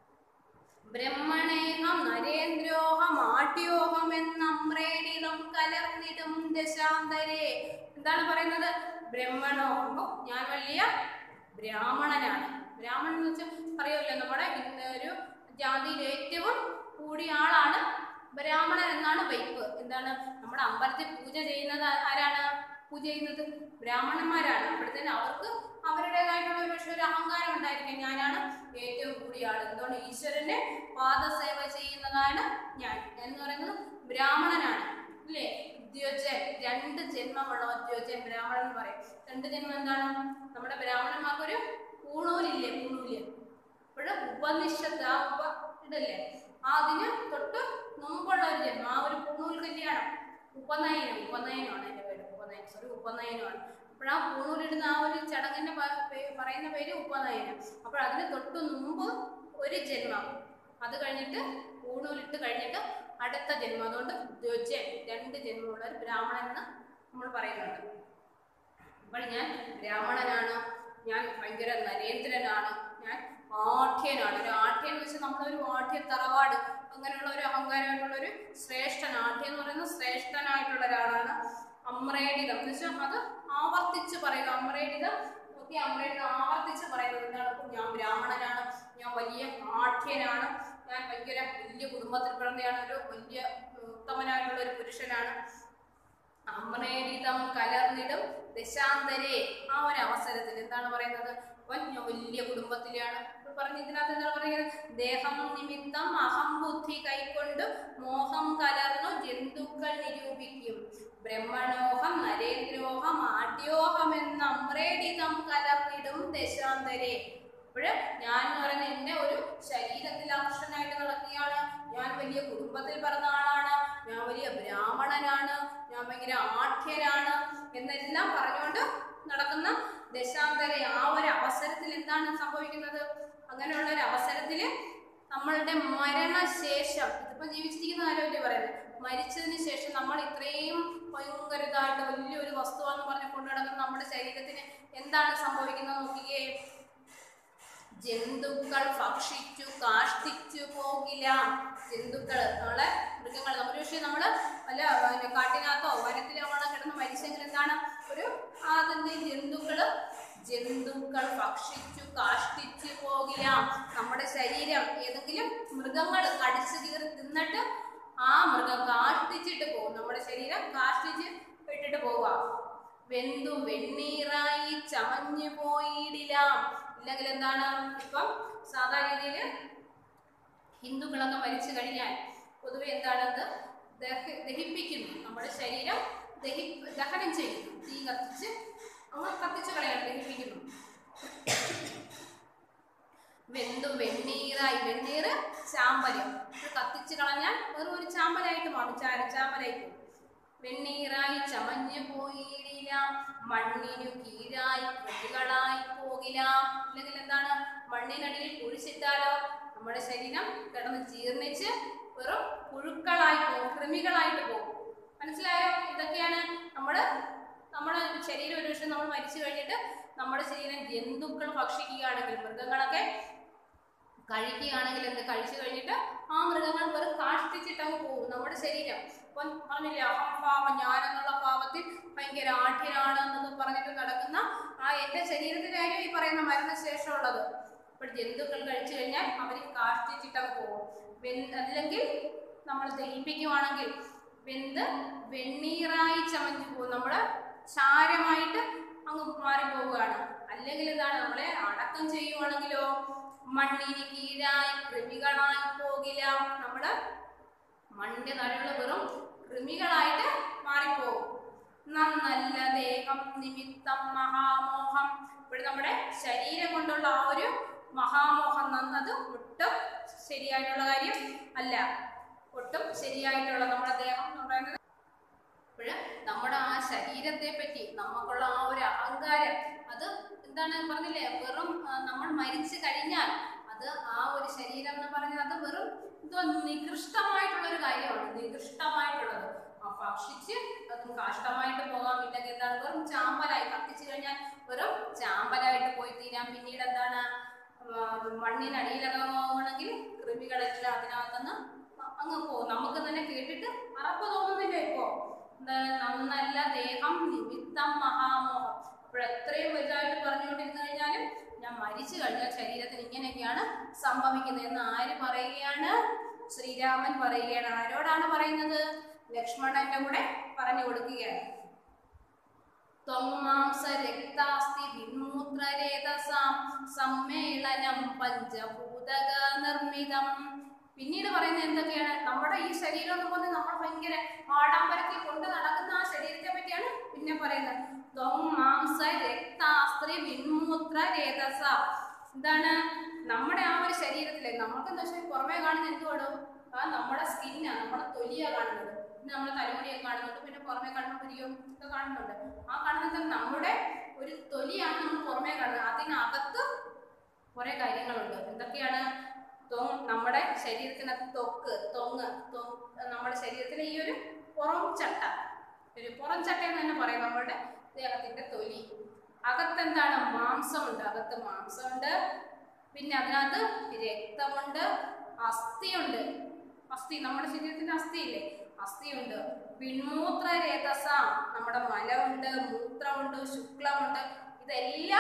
ബ്രഹ്മണേഹം നരേന്ദ്രോഹം ആട്യോഹം എന്നമ്രേണിതം കലർന്നിടും ദശാന്തരേ എന്താണ് പറയുന്നത് ബ്രഹ്മണോ അപ്പൊ ഞാൻ വലിയ ബ്രാഹ്മണനാണ് ബ്രാഹ്മണൻ എന്ന് വെച്ചാൽ അറിയാമല്ലോ നമ്മുടെ ഇന്ന് ഒരു ജാതിയിൽ ഏറ്റവും കൂടിയ ആളാണ് ബ്രാഹ്മണൻ എന്നാണ് വൈപ്പ് എന്താണ് നമ്മുടെ അമ്പലത്തിൽ പൂജ ചെയ്യുന്നത് ആ- ആരാണ് പൂജ ചെയ്യുന്നത് ബ്രാഹ്മണന്മാരാണ് അപ്പോഴത്തേന് അവർക്ക് അവരുടേതായിട്ടുള്ള ഒരു പക്ഷേ ഒരു അഹങ്കാരം ഉണ്ടായിരിക്കും ഞാനാണ് ഏറ്റവും കൂടിയ ആൾ എന്തുകൊണ്ട് ഈശ്വരന്റെ പാദസേവ ചെയ്യുന്നതാണ് ഞാൻ എന്ന് പറയുന്നത് ബ്രാഹ്മണനാണ് അല്ലേ ഉദ്യോജൻ രണ്ട് ജന്മമുള്ള ഉദ്യോജൻ ബ്രാഹ്മണൻ എന്ന് പറയും രണ്ട് ജന്മം എന്താണ് നമ്മുടെ ബ്രാഹ്മണന്മാർക്കൊരു പൂണൂലില്ലേ പൂണൂല് അപ്പോഴും ഉപനിഷത്ത് ആ ഉപ ഇതല്ലേ അതിന് തൊട്ട് മുമ്പുള്ള ഒരു ജന്മം ആ ഒരു പൂണൂൽ കല്യാണം ഉപനയനം ഉപനയനമാണ് എൻ്റെ പേര് ഉപനയനം സോറി ഉപനയനമാണ് അപ്പോൾ ആ പൂണൂലിടുന്ന ആ ഒരു ചടങ്ങിന്റെ പ- പേ- പറയുന്ന പേര് ഉപനയനം അപ്പോൾ അതിന് തൊട്ട് മുമ്പ് ഒരു ജന്മം അത് കഴിഞ്ഞിട്ട് പൂണൂലിട്ട് കഴിഞ്ഞിട്ട് അടുത്ത ജന്മം അതുകൊണ്ട് ദ്വജൻ രണ്ട് ജന്മമുള്ള ഒരു ബ്രാഹ്മണൻ എന്ന് നമ്മൾ പറയുന്നുണ്ട് അപ്പോൾ ഞാൻ ബ്രാഹ്മണനാണ് ഞാൻ ഭയങ്കര നരേന്ദ്രനാണ് ഞാൻ ആഠ്യനാണ് ഒരു ആഠ്യൻ എന്ന് വെച്ചാൽ നമ്മളൊരു ആഠ്യ തറവാട് അങ്ങനെയുള്ള ഒരു അഹങ്കാരമായിട്ടുള്ള ഒരു ശ്രേഷ്ഠൻ ആഠ്യം എന്ന് പറയുന്നത് ശ്രേഷ്ഠനായിട്ടുള്ള ഒരാളാണ് അമ്രേഡിതം എന്ന് വെച്ചാൽ അത് ആവർത്തിച്ച് പറയുക അമ്രേഡിതം ഒക്കെ അമ്മയുടെ ആവർത്തിച്ച് പറയുന്നത് എന്താണ് ഇപ്പം ഞാൻ ബ്രാഹ്മണനാണ് ഞാൻ വലിയ ആഠ്യനാണ് ഞാൻ ഭയങ്കര വലിയ കുടുംബത്തിൽ പിറന്നയാണ് ഒരു വലിയ ഉത്തമനായിട്ടുള്ള ഒരു പുരുഷനാണ് അമ്രേരിതം കലർന്നിടും ദശാന്തരെ ആ ഒരു അവസരത്തിൽ എന്താണ് പറയുന്നത് അവൻ ഞാൻ വലിയ കുടുംബത്തിലാണ് ഇപ്പോൾ പറഞ്ഞ ഇതിനകത്ത് എന്താണ് പറയുന്നത് ദേഹം നിമിത്തം അഹം ബുദ്ധി കൈക്കൊണ്ട് മോഹം കലർന്നു ജന്തുക്കൾ നിരൂപിക്കും ബ്രഹ്മണോഹം നരേന്ദ്രോഹം ആദ്യോഹം എന്ന അമ്രേടിതം കലർന്നിടും ദശാന്തരെ അപ്പോഴ് ഞാൻ എന്ന് പറയുന്നത് എന്റെ ഒരു ശരീരത്തിൽ ആകർഷനായിട്ട് നടക്കുകയാണ് ഞാൻ വലിയ കുടുംബത്തിൽ പിറന്ന ആളാണ് ഞാൻ വലിയ ബ്രാഹ്മണനാണ് ഞാൻ ഭയങ്കര ആഠ്യനാണ് എന്നെല്ലാം പറഞ്ഞുകൊണ്ട് നടക്കുന്ന ദശാന്തര ആ ഒരു അവസരത്തിൽ എന്താണ് സംഭവിക്കുന്നത് അങ്ങനെയുള്ള ഒരു അവസരത്തിൽ നമ്മളുടെ മരണശേഷം ഇതിപ്പോ ജീവിച്ചിരിക്കുന്ന കാര്യമല്ലേ പറയുന്നത് മരിച്ചതിന് ശേഷം നമ്മൾ ഇത്രയും ഭയങ്കര ഇതായിട്ട് വലിയൊരു വസ്തുവാന്ന് പറഞ്ഞ് കൊണ്ടു നടക്കുന്ന നമ്മുടെ ശരീരത്തിന് എന്താണ് സംഭവിക്കുന്നത് നോക്കിക്കേ ജന്തുക്കൾ ഭക്ഷിച്ചു കാഷ്ടിച്ചു പോകില്ല ജന്തുക്കൾ നമ്മളെ മൃഗങ്ങൾ നമ്മൾ പക്ഷേ നമ്മൾ വല്ല പിന്നെ കാട്ടിനകത്തോ വനത്തിലോ ആണ് കിടന്ന് മരിച്ചെങ്കിൽ എന്താണ് ഒരു അതെന്ത് ജന്തുക്കള് ജന്തുക്കൾ ഭക്ഷിച്ചു കാഷ്ടിച്ചു പോകില്ല നമ്മുടെ ശരീരം ഏതെങ്കിലും മൃഗങ്ങൾ കടിച്ചു കീറി തിന്നിട്ട് ആ മൃഗം കാഷ്ടിച്ചിട്ട് പോകും നമ്മുടെ ശരീരം കാഷ്ടിച്ച് ഇട്ടിട്ട് പോവുക വെന്തു വെണ്ണീറായി ചമഞ്ഞു പോയിടില്ല ഇല്ലെങ്കിൽ എന്താണ് ഇപ്പം സാധാ രീതിയിൽ ഹിന്ദുക്കളൊക്കെ മരിച്ചു കഴിഞ്ഞാൽ പൊതുവെ എന്താണ് അത് ദഹ- ദഹിപ്പിക്കുന്നു നമ്മുടെ ശരീരം ദഹി ദഹനം ചെയ്യുന്നു തീ കത്തിച്ച് നമ്മൾ കത്തിച്ചു കളയാണ് ദഹിപ്പിക്കുന്നു വെന്തു വെണ്ണീറായി വെണ്ണീറ് ചാമ്പല് ഇത് കത്തിച്ച് കളഞ്ഞാൽ വെറും ഒരു ചാമ്പലായിട്ട് മാറും ചാര ചാമ്പലായി പോകും വെണ്ണീറായി ചമഞ്ഞു പോയിടില്ല മണ്ണിനു കീഴായി പ്രതികളായി പോകില്ല അല്ലെങ്കിൽ എന്താണ് മണ്ണിനടിയിൽ കുഴിച്ചിട്ടാലോ നമ്മുടെ ശരീരം കിടന്ന് ജീർണിച്ച് വെറും പുഴുക്കളായി പോകും കൃമികളായിട്ട് പോകും മനസ്സിലായോ ഇതൊക്കെയാണ് നമ്മുടെ നമ്മുടെ ശരീരം ഒരു പക്ഷേ നമ്മൾ മരിച്ചു കഴിഞ്ഞിട്ട് നമ്മുടെ ശരീരം ജന്തുക്കൾ ഭക്ഷിക്കുകയാണെങ്കിൽ മൃഗങ്ങളൊക്കെ കഴിക്കുകയാണെങ്കിൽ എന്ത് കഴിച്ചു കഴിഞ്ഞിട്ട് ആ മൃഗങ്ങൾ വെറും കാഷ്ടിച്ചിട്ട് അങ്ങ് പോകും നമ്മുടെ ശരീരം ഇപ്പം പറഞ്ഞില്ലേ അഹംഭാവം ഞാൻ എന്നുള്ള ഭാവത്തിൽ ഭയങ്കര ആഠ്യനാണ് എന്നൊക്കെ പറഞ്ഞിട്ട് നടക്കുന്ന ആ എൻ്റെ ശരീരത്തിന്റെ കാര്യം ഈ പറയുന്ന മരണശേഷമുള്ളത് ഇപ്പോൾ ജന്തുക്കൾ കഴിച്ചു കഴിഞ്ഞാൽ അവർ കാഷ്ടിച്ചിട്ട് അങ്ങ് പോകും വെൻ- അല്ലെങ്കിൽ നമ്മൾ ദഹിപ്പിക്കുവാണെങ്കിൽ വെന്ത് വെണ്ണീറായി ചമഞ്ഞു പോകും നമ്മുടെ ചാരമായിട്ട് അങ്ങ് മാറിപ്പോവുകയാണ് അല്ലെങ്കിൽ എന്താണ് നമ്മളെ അടക്കം ചെയ്യുവാണെങ്കിലോ മണ്ണിന് കീഴായി കൃമികളായി പോകില്ല നമ്മുടെ മണ്ണിന്റെ താഴെയുള്ള വെറും കൃമികളായിട്ട് മാറിപ്പോകും നന്നല്ല ദേഹം നിമിത്തം മഹാമോഹം ഇവിടെ നമ്മുടെ ശരീരം കൊണ്ടുള്ള ആ ഒരു മഹാമോഹം നന്നത് ഒട്ടും ശരിയായിട്ടുള്ള കാര്യം അല്ല ഒട്ടും ശരിയായിട്ടുള്ള നമ്മുടെ ദേഹം എന്ന് പറയുന്നത് അപ്പോഴ് നമ്മുടെ ആ ശരീരത്തെ പറ്റി നമുക്കുള്ള ആ ഒരു അഹങ്കാരം അത് എന്താണ് പറഞ്ഞില്ലേ വെറും ആ, നമ്മൾ മരിച്ചു കഴിഞ്ഞാൽ അത് ആ ഒരു ശരീരം എന്ന് പറഞ്ഞാൽ അത് വെറും എന്തോ നികൃഷ്ടമായിട്ടുള്ള ഒരു കാര്യമാണ് നികൃഷ്ടമായിട്ടുള്ളത് ആ ഭക്ഷിച്ച് അത് കാഷ്ടമായിട്ട് പോകാൻ ഇല്ലെങ്കിൽ എന്താണ് വെറും ചാമ്പലായി കത്തിച്ചു കഴിഞ്ഞാൽ വെറും ചാമ്പലായിട്ട് പോയി തീരാം പിന്നീട് എന്താണ് ആ, മണ്ണിനടിയിലൊക്കെ പോകണമെങ്കിൽ കൃമികളെല്ലാം അതിനകത്തുനിന്ന് അങ്ങ് പോകും നമുക്ക് തന്നെ കേട്ടിട്ട് അറപ്പ് തോന്നുന്നില്ല ഇപ്പോ എന്താണ് നന്നല്ല ദേഹം നിമിത്തം മഹാമോഹം അപ്പോൾ എത്രയും വലുതായിട്ട് പറഞ്ഞുകൊണ്ടിരുന്നു കഴിഞ്ഞാലും ഞാൻ മരിച്ചു കഴിഞ്ഞാൽ ശരീരത്തിന് ഇങ്ങനെയൊക്കെയാണ് സംഭവിക്കുന്നത് എന്ന് ആര് പറയുകയാണ് ശ്രീരാമൻ പറയുകയാണ് ആരോടാണ് പറയുന്നത് ലക്ഷ്മണന്റെ കൂടെ പറഞ്ഞു കൊടുക്കുകയാണ് ത്വമാംസ രക്താസ്തി വിമൂത്രരേതസാം സമ്മേളനം പഞ്ചഭൂതക നിർമ്മിതം പിന്നീട് പറയുന്നത് എന്തൊക്കെയാണ് നമ്മുടെ ഈ ശരീരം എന്ന് പറഞ്ഞാൽ നമ്മൾ ഭയങ്കര ആഡംബരത്തിൽ കൊണ്ട് നടക്കുന്ന ആ ശരീരത്തെ പറ്റിയാണ് പിന്നെ പറയുന്നത് ത്വം മാംസ രക്താസ്ത്രി വിമൂത്ര രേതസ എന്താണ് നമ്മുടെ ആ ഒരു ശരീരത്തിലെ നമുക്ക് എന്താ വെച്ചാൽ പുറമേ കാണുന്ന എന്തുവാടോ ആ നമ്മുടെ സ്കിന്നാ നമ്മുടെ തൊലിയാ കാണുന്നത് പിന്നെ നമ്മുടെ തലമുടിയൊക്കെ കാണുന്നുണ്ട് പിന്നെ പുറമേ കാണുന്ന പുരിയും ഒക്കെ കാണുന്നുണ്ട് ആ കാണുന്നത് നമ്മുടെ ഒരു തൊലിയാണ് നമ്മൾ പുറമേ കാണുന്നത് അതിനകത്ത് കുറെ കാര്യങ്ങളുണ്ട് എന്തൊക്കെയാണ് തൊങ് നമ്മുടെ ശരീരത്തിനകത്ത് തൊക്ക് തൊങ്ങ് തൊങ് നമ്മുടെ ശരീരത്തിലെ ഈ ഒരു പുറം ചട്ട ഒരു പുറം ചട്ട എന്ന് തന്നെ പറയും നമ്മുടെ ദേഹത്തിന്റെ തൊലി അകത്തെന്താണ് മാംസമുണ്ട് അകത്ത് മാംസമുണ്ട് പിന്നെ അതിനകത്ത് രക്തമുണ്ട് അസ്ഥിയുണ്ട് അസ്ഥി നമ്മുടെ ശരീരത്തിന്റെ അസ്ഥിയില്ലേ അസ്ഥിയുണ്ട് പിൻമൂത്ര രേതസ നമ്മുടെ മലമുണ്ട് മൂത്രമുണ്ട് ശുക്ലമുണ്ട് ഇതെല്ലാം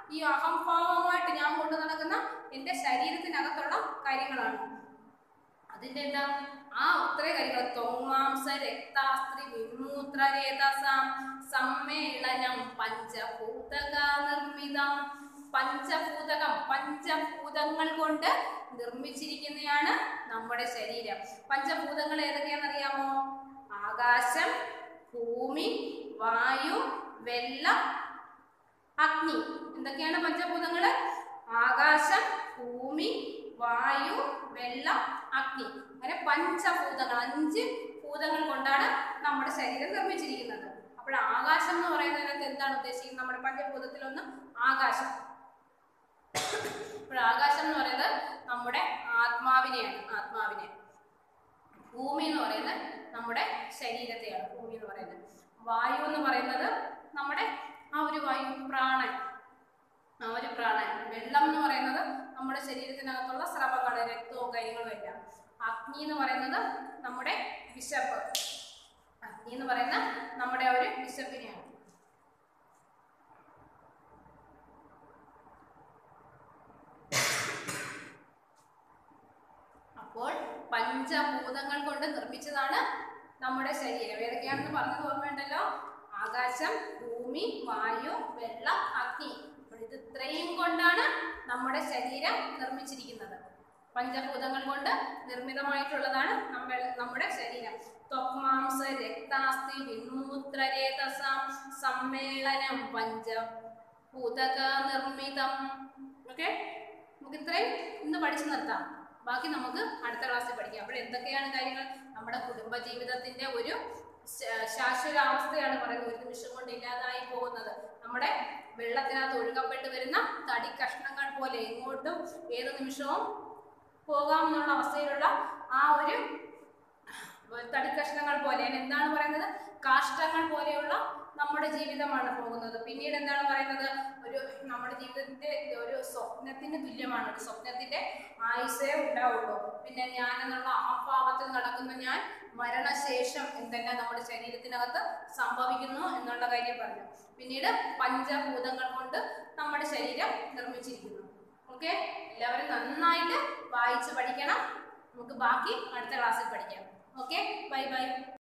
ഈ അഹംഭാവമായിട്ട് ഞാൻ കൊണ്ടു നടക്കുന്ന എൻ്റെ ശരീരത്തിനകത്തുള്ള കാര്യങ്ങളാണ് അതിന്റെ എന്താ ആ ഒത്രേ കാര്യങ്ങൾ തൊങ്ങാംസ രക്താസ്ത്രി വിമൂത്രരേതസാം സമ്മേളനം പഞ്ചഭൂതക നിർമ്മിതം പഞ്ചഭൂതകം പഞ്ചഭൂതങ്ങൾ കൊണ്ട് നിർമ്മിച്ചിരിക്കുന്നതാണ് നമ്മുടെ ശരീരം പഞ്ചഭൂതങ്ങൾ ഏതൊക്കെയാണെന്നറിയാമോ ആകാശം ഭൂമി വായു വെള്ളം അഗ്നി എന്തൊക്കെയാണ് പഞ്ചഭൂതങ്ങള് ആകാശം ഭൂമി വായു വെള്ളം അഗ്നി അങ്ങനെ പഞ്ചഭൂതങ്ങൾ അഞ്ച് ഭൂതങ്ങൾ കൊണ്ടാണ് നമ്മുടെ ശരീരം നിർമ്മിച്ചിരിക്കുന്നത് അപ്പോൾ ആകാശം എന്ന് പറയുന്നതിനകത്ത് എന്താണ് ഉദ്ദേശിക്കുന്നത് നമ്മുടെ പഞ്ചഭൂതത്തിലൊന്ന് ആകാശം അപ്പോൾ ആകാശം എന്ന് പറയുന്നത് നമ്മുടെ ആത്മാവിനെയാണ് ആത്മാവിനെ ഭൂമി എന്ന് പറയുന്നത് നമ്മുടെ ശരീരത്തെയാണ് ഭൂമി എന്ന് പറയുന്നത് വായു എന്ന് പറയുന്നത് നമ്മുടെ ആ ഒരു വായു പ്രാണൻ ആ ഒരു പ്രാണൻ വെള്ളം എന്ന് പറയുന്നത് നമ്മുടെ ശരീരത്തിനകത്തുള്ള സ്രവങ്ങൾ രക്തവും കാര്യങ്ങളും എല്ലാം അഗ്നി എന്ന് പറയുന്നത് നമ്മുടെ വിശപ്പ് അഗ്നി എന്ന് പറയുന്ന നമ്മുടെ ആ ഒരു വിശപ്പിനെയാണ് അപ്പോൾ പഞ്ചഭൂതങ്ങൾ കൊണ്ട് നിർമ്മിച്ചതാണ് നമ്മുടെ ശരീരം ഏതൊക്കെയാണെന്ന് പറഞ്ഞത് ഓർമ്മയുണ്ടല്ലോ ആകാശം ഭൂമി വായു വെള്ളം അഗ്നി അപ്പോൾ ഇത് ഇത്രയും കൊണ്ടാണ് നമ്മുടെ ശരീരം നിർമ്മിച്ചിരിക്കുന്നത് പഞ്ചഭൂതങ്ങൾ കൊണ്ട് നിർമ്മിതമായിട്ടുള്ളതാണ് നമ്മൾ നമ്മുടെ ശരീരം ത്വക്മാംസ രക്താസ്തി വിമൂത്രരേതസാം സമ്മേളനം പഞ്ചഭൂതക നിർമ്മിതം ഓക്കെ നമുക്ക് ഇത്രയും ഇന്ന് പഠിച്ചു നിർത്താം ബാക്കി നമുക്ക് അടുത്ത ക്ലാസ്സിൽ പഠിക്കാം അപ്പോൾ എന്തൊക്കെയാണ് കാര്യങ്ങൾ നമ്മുടെ കുടുംബ ജീവിതത്തിന്റെ ഒരു ശ- ശാശ്വതാവസ്ഥയാണ് പറയുന്നത് ഒരു നിമിഷം കൊണ്ട് ഇല്ലാതായി പോകുന്നത് നമ്മുടെ വെള്ളത്തിനകത്ത് ഒഴുകപ്പെട്ട് വരുന്ന തടി കഷ്ണങ്ങൾ പോലെ എങ്ങോട്ടും ഏത് നിമിഷവും പോകാമെന്നുള്ള അവസ്ഥയിലുള്ള ആ ഒരു തടി കഷ്ണങ്ങൾ പോലെ അതിന് എന്താണ് പറയുന്നത് കാഷ്ടങ്ങൾ പോലെയുള്ള നമ്മുടെ ജീവിതമാണ് പോകുന്നത് പിന്നീട് എന്താണ് പറയുന്നത് ഒരു നമ്മുടെ ജീവിതത്തിന്റെ ഒരു സ്വപ്നത്തിന് തുല്യമാണ് ഒരു സ്വപ്നത്തിന്റെ ആയുസേ ഉണ്ടാവുള്ളൂ പിന്നെ ഞാൻ എന്നുള്ള അഹംഭാവത്തിൽ നടക്കുന്ന ഞാൻ മരണശേഷം എന്തെല്ലാം നമ്മുടെ ശരീരത്തിനകത്ത് സംഭവിക്കുന്നു എന്നുള്ള കാര്യം പറഞ്ഞു പിന്നീട് പഞ്ചഭൂതങ്ങൾ കൊണ്ട് നമ്മുടെ ശരീരം നിർമ്മിച്ചിരിക്കുന്നു ഓക്കെ എല്ലാവരും നന്നായിട്ട് വായിച്ച് പഠിക്കണം നമുക്ക് ബാക്കി അടുത്ത ക്ലാസ്സിൽ പഠിക്കാം ഓക്കെ ബൈ ബൈ